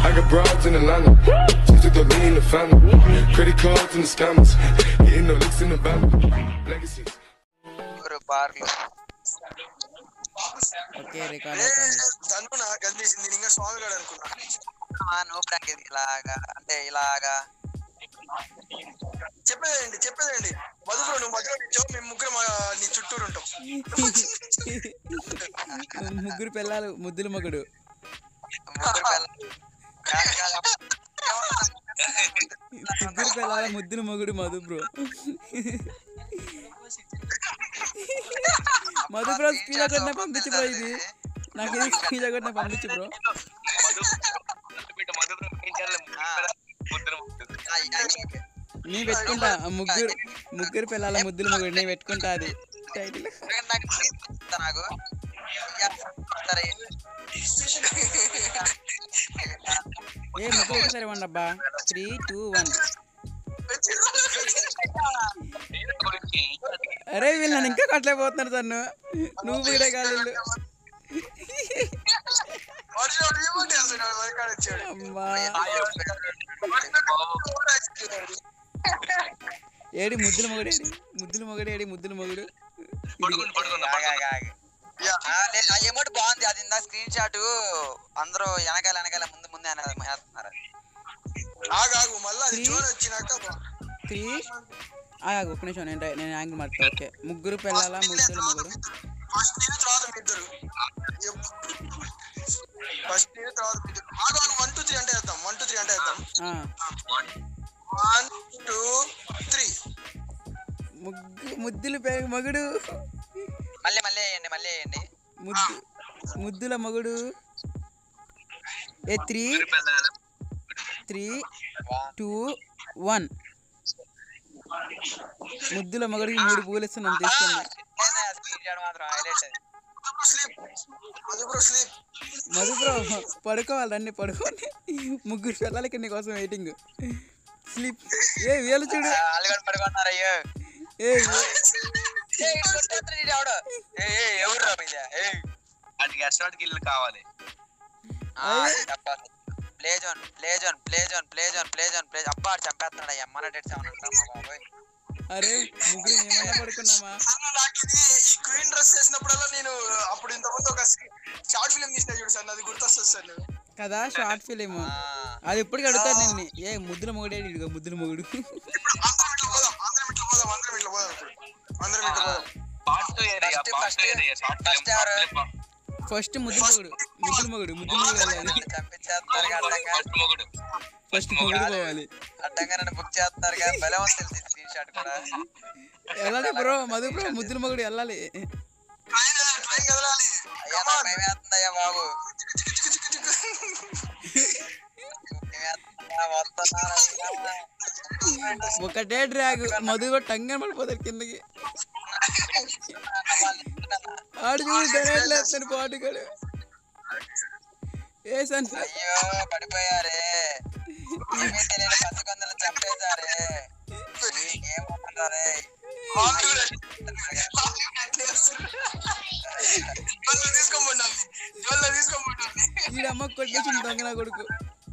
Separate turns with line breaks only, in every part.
I got broads in Atlanta. Just took the lean in the family. Credit cards and the scammers. Hitting the licks in the van. Legacies.
ஒரு బార్లు
okay record అవుతుంది
తను నాకు కనిపించింది నేను ఇంకా స్వామి గారు అనుకున్నా
ఆ, నో ప్రాంక్ ఇది ఇలాగా అంటే ఇలాగా
చెప్పేదండి చెప్పేదండి మధులో నువ్వు మధ్యలో నిల్చో మేము ముగ్గురు నీ చుట్టూరు ఉంటాం
ముగ్గురు పిల్లలు ముద్దుల మగుడు
ముగ్గురు పిల్లలు కాదు, కాదు, ఏమన్నా?
ముగ్గురు పిల్లల ముద్దుల మగుడు Madhu bro Madhu bro screen కొట్టిన పంపించు బ్రో ఇది నాకు ఇది స్క్రీన్ కొట్టిన పంపించు బ్రో
ఆ, ఈ- ఈ-
నేను పెట్టుకుంటా ఆ ముగ్గురు ముగ్గురు పిల్లల ముద్దుల మగుడు నేను పెట్టుకుంటా అది టైటిల్
ఎందుకంటే నాకు ఇస్తా నాకు యా, సరే.
ఏ ముగ్గురు ఒకసారి ఇవ్వండి అబ్బా త్రీ టూ వన్ అరే వీళ్ళు నన్ను ఇంకా కొట్టలేకపోతున్నారు తను నువ్వు వీడే కాదు వీళ్ళు.
వాడు చూడు, ఏమంటే అసలు వాడు వెనకాల వచ్చాడు.
అమ్మా
వాడు
ఏడి ముద్దుల మొగుడు ఏడి ముద్దుల మొగుడు ఏడి ముద్దుల మొగుడు
ఆగు, ఆగు, ఆగు.
యా.
ఆ, లేదు, ఆ ఎమోట్ బాగుంది అది ఇందా స్క్రీన్ షాట్ అందరూ వెనకాల వెనకాల ముందు ముందు వేస్తున్నారు
ఆగు ఆగు మళ్ళీ అది
Three.
జోన్ వచ్చినాక బా-
త్రీ ఆగు ఒక్క నిమిషం నేను రైట్- నేను యాంగిల్ మార్చుతా ఓకే ముగ్గురు పిల్లల ముద్దుల మొగుడు
ఫస్ట్ నేను తర్వాత మీ ఇద్దరు ఫస్ట్ నేను తర్వాత మీ ఇద్దరు ఆగు ఆగు వన్ టూ త్రీ అంటే వేద్దాం వన్ టూ త్రీ అంటే వేద్దాం
ఆ,
వన్ టూ త్రీ
ముగ్గు ముద్దుల పే- మగుడు
మళ్ళీ మళ్ళీ వేయండి మళ్ళీ వేయండి
ముద్దు ముద్దుల మగుడు ఏ త్రీ త్రీ టూ వన్ ముద్దుల మగుడికి మూడు పూలు ఇస్తున్నాం తీసుకోండి
స్క్రీన్ షాట్ మాత్రం హైలైట్
స్లీప్ అది బ్రో స్లీప్
మధు బ్రో పడుకోవాలి రండి పడుకోండి ముగ్గురు పిల్లలకి నీ కోసం వెయిటింగ్ స్లీప్ ఏ వీళ్ళు చూడు
వాళ్ళు కూడా పడుకున్నారు అయ్యో
ఏ
ఏయ్, కొట్టేస్తున్నాడు ఈడు ఎవడో. ఏయ్, ఏయ్, ఎవరు రా మీద? ఏయ్.
అది గెస్ట్ ఇల్లు కావాలి
ఆ, అబ్బా. Play zone play zone play zone play zone play zone play అబ్బా ఆడు చంపేస్తున్నాడు ఎమ్మన డెడ్ సెవెన్ అంటామా బాబోయ్
అరే ముగ్గురు ఏమన్నా పడుకున్నామా
సార్ నాకు ఇది ఈ క్వీన్ డ్రెస్ వేసినప్పుడల్లా నేను అప్పుడు ఇంతకుముందు ఒక షార్ట్ ఫిల్మ్ తీసిన చూడు సార్ అది గుర్తొస్తుంది సార్ నేను
కదా షార్ట్ ఫిలిం
ఆ,
అది ఎప్పటికి అడుగుతారు నిన్ను ఏ ముద్దుల మొగుడే ఇదిగో ముద్దుల మొగుడు
అందరం ఇట్లా పోదాం అందరం ఇట్లా పోదాం అందరం ఇట్లా పోదాం ఇప్పుడు అందరం ఇట్లా పోదాం
part area
First-
part
first-
area short
first ఎవరు?
ఫస్ట్ ముద్దుల మొగుడు ముద్దుల మొగుడు ముద్దుల మొగుడు వెళ్ళాలి
చంపించేస్తున్నారు కదా అడ్డంగా
ఫస్ట్ మొగుడు
ఫస్ట్ మొగుడు పోవాలి
అడ్డంగా నన్ను బుక్ చేస్తున్నారు కదా భలే ఉంది తెలిసి స్క్రీన్ షాట్ కూడా
వెళ్ళాలి బ్రో మధు బ్రో ముద్దుల మొగుడు వెళ్ళాలి
ట్రైన్ ట్రైన్ కదలాలి
అయ్యా నాకు భయం వేస్తుందయ్యా బాబు భయం వేస్తుందా? వస్తున్నానయ్యా.
ఒకటే డ్రాగ్ మధు కూడా టంగన్ పడిపోతాడు కిందకి ఆడు చూడు దరేట్లేస్తాడు పాటుగాడు ఏ సన్
అయ్యో పడిపోయారే ఏమీ తెలియని పసికొందలు చంపేశారే ఏమంటారే
జోల్లో తీసుకోమండాలి జోల్లో తీసుకోమండాలి
ఈడమ్మ కొట్టేసింది దొంగ నా కొడుకు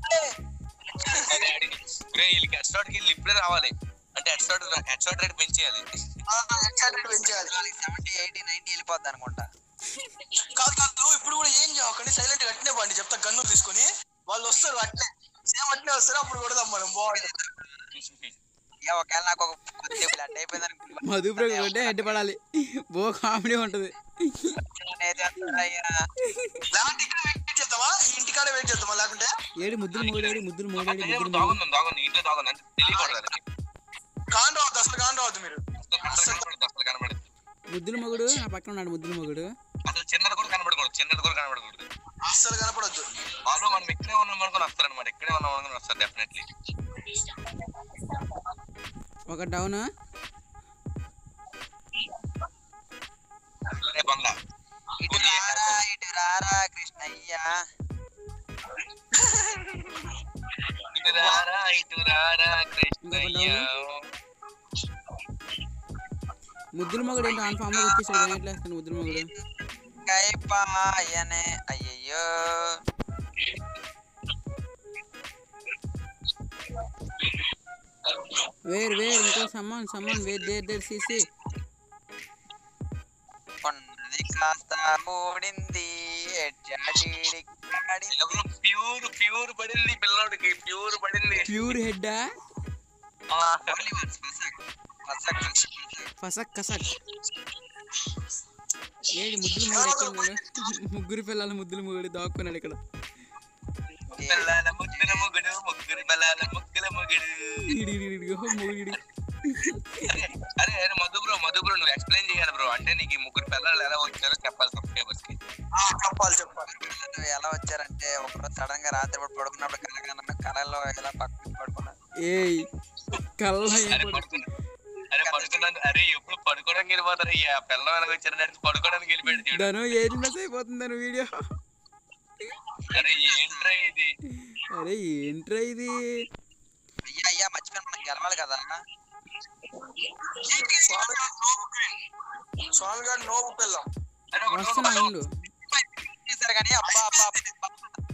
రే వీళ్ళకి హెడ్ షాట్ కి ఇప్పుడే రావాలి అంటే head shot head shot rate పెంచేయాలి
ఎక్సైటెడ్ పెంచాలి
సెవెంటీ ఎయిటీ నైన్టీ వెళ్ళిపోద్ది అనుకుంటా
కాదు కాదు ఇప్పుడు కూడా ఏం చేయకండి సైలెంట్ గా అట్నే పండి చెప్తా గన్ను తీసుకొని వాళ్ళు వస్తారు అట్నే సేమ్ అట్నే వస్తారు అప్పుడు కొడదాం మనం బాగుంటుంది
ఇక ఒకవేళ నాకు ఒక కొద్ది బ్లడ్ అయిపోయింది అనుకో.
మధు బ్రో కొట్టే హెడ్ పడాలి బో కామెడీ ఉంటది
నేను చేస్తాను అయ్యా.
లేకుంటే ఇక్కడ వెయిట్ చేద్దామా ఈ ఇంటికాడ వెయిట్ చేద్దామా లేకుంటే
ఏడి ముద్దులు మొగుడేడి ముద్దులు మొగుడేడి ముద్దులు మొగుడు
దాగుంది దాగుంది ఇంట్లో దాగుంది అంటే తెలియకూడదు అది.
కాన్ రావద్దు అసలు కాన్ రావద్దు మీరు
అసలు కనబడదు అసలు కనబడదు
ముద్దుల మొగుడు నా పక్కన ఉన్నాడు ముద్దుల మొగుడు
అసలు చిన్నది కూడా కనబడకూడదు చిన్నది కూడా కనబడకూడదు
అస్సలు కనపడద్దు
వాళ్ళు మనం ఇక్కడే ఉన్నాం అనుకుని వస్తారు అనమాట ఇక్కడే ఉన్నాం అనుకుని వస్తారు డెఫినెట్లీ
ఒక డౌన్
బంగ్లా
ఇటు రారా ఇటు రారా కృష్ణయ్య
ఇటు రారా ఇటు రారా కృష్ణయ్య
ముద్దుల మొగుడు ఏంటి ఆన్ ఫామ్ లో వచ్చేసాడు ఎట్లేస్తాను ముద్దుల మొగుడు
కైపాయనే అయ్యయ్యో
వేర్ వేర్ ఇంకో సమ్మన్ సమ్మన్ వేర్ దేర్ దేర్ సీసీ
కొన్నది కాస్త మూడింది ఎడ్జాడీడి కాడింది.
ప్యూర్ ప్యూర్ పడింది పిల్లోడికి ప్యూర్ పడింది
ప్యూర్ హెడ్డా
ఆ,
Only once, పసక్. పసక్, పసక్, పసక్.
ఫసక్ కసక్ ఏది ముద్దులు మూడు ఎక్కడ ముగ్గురు పిల్లల ముద్దులు మూడు దాక్కున్నాడు ఇక్కడ
పిల్లల ముగ్గుల ముగ్గుడు ముగ్గురు పిల్లల ముగ్గుల ముగ్గుడు
ఈడి, ఈడి, ఈడి, ఓహో, మూగిడి.
అరే అరే అరే మధు బ్రో మధు బ్రో నువ్వు ఎక్స్ప్లెయిన్ చేయాలి బ్రో అంటే నీకు ఈ ముగ్గురు పిల్లలు ఎలా వచ్చారో చెప్పాలి సబ్స్క్రైబర్స్ కి
ఆ, చెప్పాలి చెప్పాలి
పిల్లలు ఎలా వచ్చారంటే ఒకరోజు సడన్ గా రాత్రి పూట పడుకున్నప్పుడు కలగన్న కళల్లో ఎలా పక్కన పడుకున్నారు
ఏయ్ కళ్ళ ఏం
అరే
పడు-
పడుకున్నా అరే పడుకున్నాను అరే ఎప్పుడు పడుకోవడానికి వెళ్ళిపోతారు అయ్యా పిల్లలు ఎలా వచ్చారు పడుకోవడానికి వెళ్ళిపోయాడు చూడు
ధను ఏది మిస్ అయిపోతుంది ధను వీడియో
అరే ఏంట్రా ఇది
అరే ఏంట్రా ఇది
అయ్యా అయ్యా మర్చిపోయిన మనం గెలవాలి కదా
స్వామి గారు నోవు క్వీన్ స్వామి గారు నోవు పిల్లం
అరే ఒకటి
వస్తున్నా ఉండు
చేశారు కానీ అబ్బా అబ్బా అబ్బా.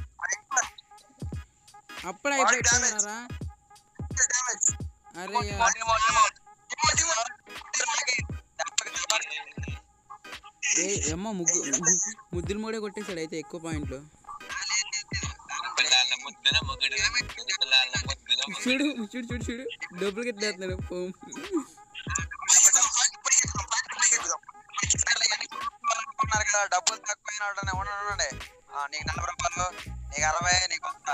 అప్పుడు అయిపోతున్నారా
డ్యామేజ్
అరే యా.
మోటి మోటి మోటి.
రాగే. దెబ్బకి దెబ్బకి.
ఏ అమ్మ ముగ్గు ముద్దులు మూడే కొట్టేశాడు అయితే ఎక్కువ పాయింట్లు
పిల్లల ముద్దుల మొగుడు పిల్లల ముద్దుల మొగుడు
చూడు చూడు చూడు చూడు డబ్బులు కట్టేస్తున్నాడు పోం.
అనుకున్నారు కదా డబ్బులు తక్కువైన ఉండండి నీకు నలభై రూపాయలు నీకు అరవై నీకు వంద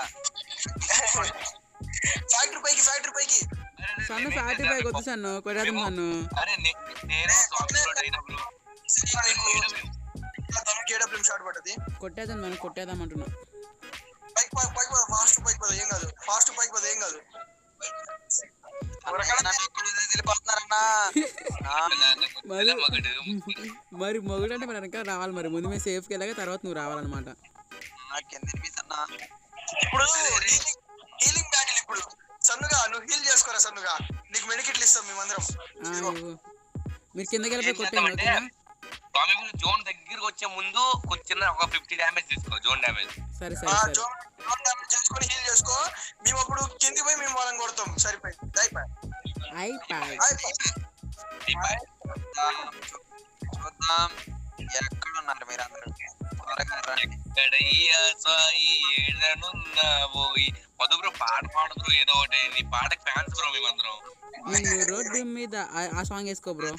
ఫ్యాక్టరీ పైకి ఫ్యాక్టరీ పైకి
సన్న ఫార్టీ ఫైవ్ వద్దు సన్ను కొట్టేద్దాం సన్ను
అరే నే- నేను స్వామి బ్రో అయినప్పుడు
కేడబ్ల్యూఎం షాట్ పడ్డది
కొట్టేద్దాం మనం కొట్టేద్దాం అంటున్నా
పైకి పై- పైకి పద ఫాస్ట్ పైకి పద ఏం కాదు ఫాస్ట్ పైకి పద ఏం కాదు
అన్నయ్య నన్ను ఒక్కడు వదిలేసి వెళ్ళిపోతున్నారన్నా ఆ,
పిల్లల ముద్దుల మొగుడు
మరి మొగుడు అంటే మరి వెనక రావాలి మరి ముందు మేము సేఫ్కి వెళ్ళాక తర్వాత నువ్వు రావాలన్నమాట
నాకు ఎంత అనిపిస్తున్నా
ఇప్పుడు హీలింగ్ బ్యాటిల్ ఇప్పుడు సన్నుగా నువ్వు హీల్ చేసుకోరా సన్నుగా నీకు మెడికిట్లు ఇస్తాం మేమందరం
ఆ, ఇవ్వు. మీరు కిందకి వెళ్ళిపోయి
ఏం
కొట్టేయండి
చేద్దామంటే
ఓకేనా
స్వామి బ్రో జోన్ దగ్గరికి వచ్చే ముందు కొంచెం ఒక ఫిఫ్టీ డ్యామేజ్ తీసుకో జోన్ డ్యామేజ్
సరే
ఆ,
సరే సరే
జోన్ జోన్ డ్యామేజ్ చేసుకొని హీల్ చేసుకో మేము అప్పుడు కింది పోయి మేము వాళ్ళని కొడతాం సరిపోయి అయిపోయి
అయిపోయి
అయిపోయి
చూద్దాం చూద్దాం ఎక్కడ ఉన్నారు మీరు అందరూ త్వరగా రండి
ఎక్కడయ్యా సాయి ఏడనున్నావోయ్ మధు బ్రో పాట పాడు బ్రో ఏదో ఒకటి నీ పాటకి ఫ్యాన్స్ బ్రో మేమందరం
నిన్ను రోడ్డు మీద ఆ- ఆ సాంగ్ వేసుకో బ్రో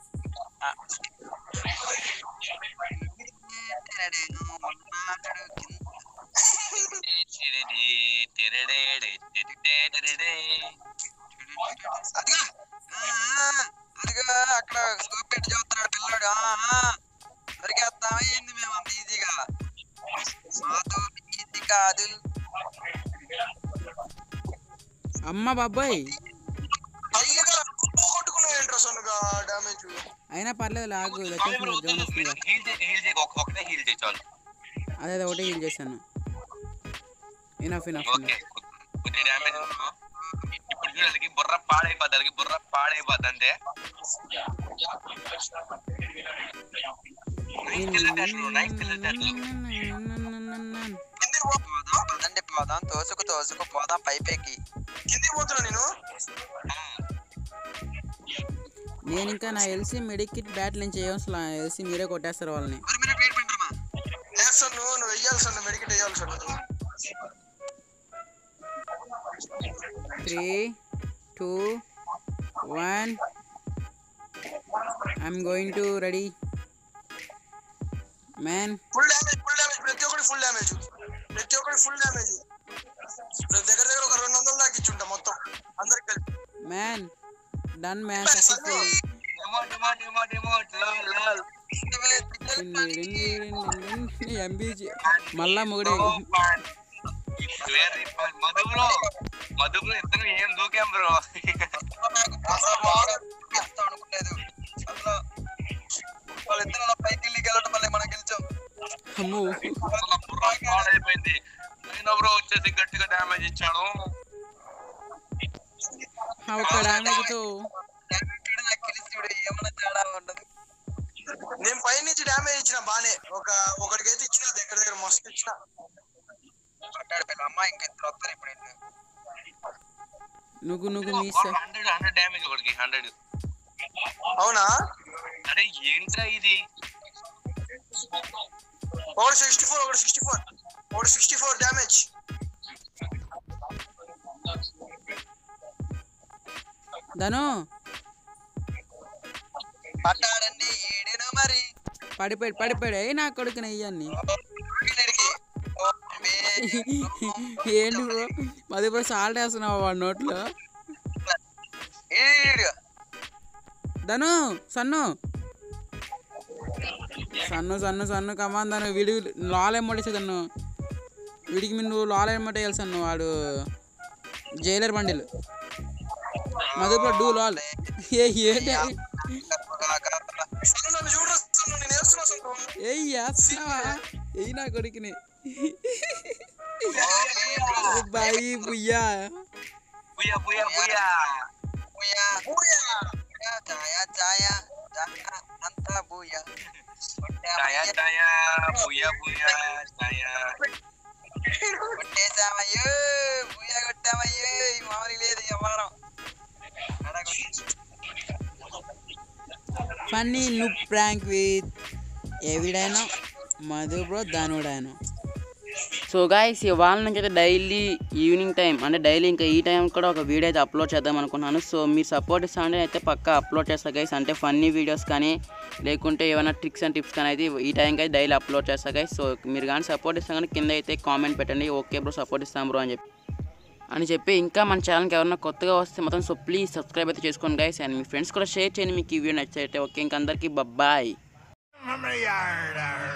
ఉన్నాడు కింద.
చిరిడి, తిరిడేడే, తిరిడేడేడే.
అదిగో ఆ, అదిగో అక్కడ స్కోప్ పెట్టి చూస్తున్నాడు పిల్లోడు ఆ, ఆ. దొరికేస్తామా ఏంది మేము అంత ఈజీగా మాతో ఈజీ కాదు
అమ్మ బాబాయ్
అయ్యగా నువ్వు కొట్టుకున్నావు ఏంట్రా సన్నుగా డ్యామేజ్
అయినా పర్లేదు లాగు
స్వామి
లొకేషన్
బ్రో
జోన్
వద్దు,
వస్తుంది
మీరు హీల్ చేయి హీల్ చేయి ఒక- ఒకటే హీల్ చేయి చాలు
అదే అదే ఒకటే హీల్ చేశాను ఇనఫ్ ఇనఫ్
ఓకే కొద్ది డ్యామేజ్ ఇప్పుడు చూడాలకి బుర్ర పాడైపోద్ది వాళ్ళకి బుర్ర పాడైపోద్ది అంతే నైస్ తెలియటట్లు నైస్ తెలియటట్లు
కిందికి పో
పోదాం పదండి పోదాం తోసుకు తోసుకు పోదాం పైపేకి
కిందికి పోతున్నా నేను
నేను ఇంకా నా ఎల్సీ మెడికిట్ బ్యాట్ నుంచి చేయవలసిన ఎల్సీ మీరే కొట్టేస్తారు వాళ్ళని
మరి మీరు వెయిట్ పండమ్మా
లేదు సన్ను నువ్వు వెయ్యాలి సన్ను మెడికిట్ వేయాలి సన్ను
three two one I'm going to ready man
full damage full damage ప్రతి ఒక్కటి ఫుల్ డ్యామేజ్ ప్రతి ఒక్కటి ఫుల్ డ్యామేజ్ దగ్గర దగ్గర ఒక రెండు వందలు దాకా ఇచ్చుంటా మొత్తం అందరికి కలిపి
man done man successful
emote emote emote emote lol lol
ఎంబీజీ మళ్ళా మొగడే
very fun Madhu bro Madhu bro ఇద్దరు ఏం దూకాం బ్రో
అసలు బాగా గెలుస్తాం అనుకోలేదు అసలు వాళ్ళిద్దరు అలా పైకి వెళ్ళి గెలవడం వల్లే మనం గెలిచాం
అమ్మో
అసలు బుర్ర పాడైపోయింది అయినా బ్రో వచ్చేసి గట్టిగా డ్యామేజ్ ఇచ్చాడు
ఆ ఒక్క డ్యామేజ్తో
ఇక్కడ నాకు తెలిసి ఇప్పుడు ఏమైనా తేడా ఉండదు
నేను పై నుంచి డ్యామేజ్ ఇచ్చిన బానే ఒక ఒకటికి అయితే ఇచ్చిన దగ్గర దగ్గర మస్తు ఇచ్చిన
పట్టాడు పిల్ల అమ్మ ఇంకా ఇద్దరు వస్తారు ఇప్పుడు ఇల్లు
నువ్వు నువ్వు మీ సై-
హండ్రెడ్ హండ్రెడ్ డ్యామేజ్ ఒకటికి హండ్రెడ్
అవునా
అరే ఏంట్రా ఇది
ఒకటి సిక్స్టీ ఫోర్ ఒకటి సిక్స్టీ ఫోర్ ఒకటి సిక్స్టీ ఫోర్ డ్యామేజ్
ధను
పట్టాడండి ఈడిన మరి
పడిపోయాడు పడిపోయాడు ఏ నా కొడుకుని అయ్యాన్ని
వీడికి ఓ, మీ-
ఏంటి బ్రో పది బ్రో సాల్ట్ వేస్తున్నావు వాడి నోట్లో
ఈడు
ధను సన్ను సన్ను సన్ను సన్ను కమాన్ ధను వీడి లాల్ ఎమ్మటేసి తను వీడికి మీరు నువ్వు లాల్ ఎమ్మట వేయాలి సన్ను వాడు జైలర్ బండిలు మధుపుర డూ లాల్ ఏ ఏంటి
సరే నన్ను చూడరా సన్ను, నేను వేస్తున్నా సన్ను.
ఏ వేస్తున్నావా ఏ నా కొడుకుని బాయి బుయ్యా
బుయ్యా బుయ్యా బుయ్యా
బూయా బూయా ఛాయ ఛాయ ఛాయ అంతా బూయా
ఛాయా ఛాయా బుయ్యా బుయ్యా ఛాయా
కొట్టేసామయ్యో బూయా కొట్టామయ్యో ఈ మామూలు లేదు వ్యవహారం
ఫన్నీ ను ప్రాంక్ విత్ ఎవిడైనా మధు బ్రో ధనుడైనా సో గాయస్ ఇవాళ నుంచి అయితే డైలీ ఈవినింగ్ టైం అంటే డైలీ ఇంకా ఈ టైం కూడా ఒక వీడియో అయితే అప్లోడ్ చేద్దాం అనుకున్నాను సో మీరు సపోర్ట్ ఇస్తా అంటే అయితే పక్కా అప్లోడ్ చేస్తా గైస్ అంటే ఫన్నీ వీడియోస్ కానీ లేకుంటే ఏమైనా ట్రిక్స్ అండ్ టిప్స్ కానీ అయితే ఈ టైంకి అయితే డైలీ అప్లోడ్ చేస్తా గైస్ సో మీరు కానీ సపోర్ట్ ఇస్తాం కానీ కింద అయితే కామెంట్ పెట్టండి ఓకే బ్రో సపోర్ట్ ఇస్తాం బ్రో అని చెప్పి అని చెప్పి ఇంకా మన ఛానల్కి ఎవరైనా కొత్తగా వస్తే మొత్తం సో ప్లీజ్ సబ్స్క్రైబ్ అయితే చేసుకోండి గైస్ అండ్ మీ ఫ్రెండ్స్ కూడా షేర్ చేయండి మీకు ఈ వీడియో నచ్చితే ఓకే ఇంక అందరికీ బాయ్
From the yard,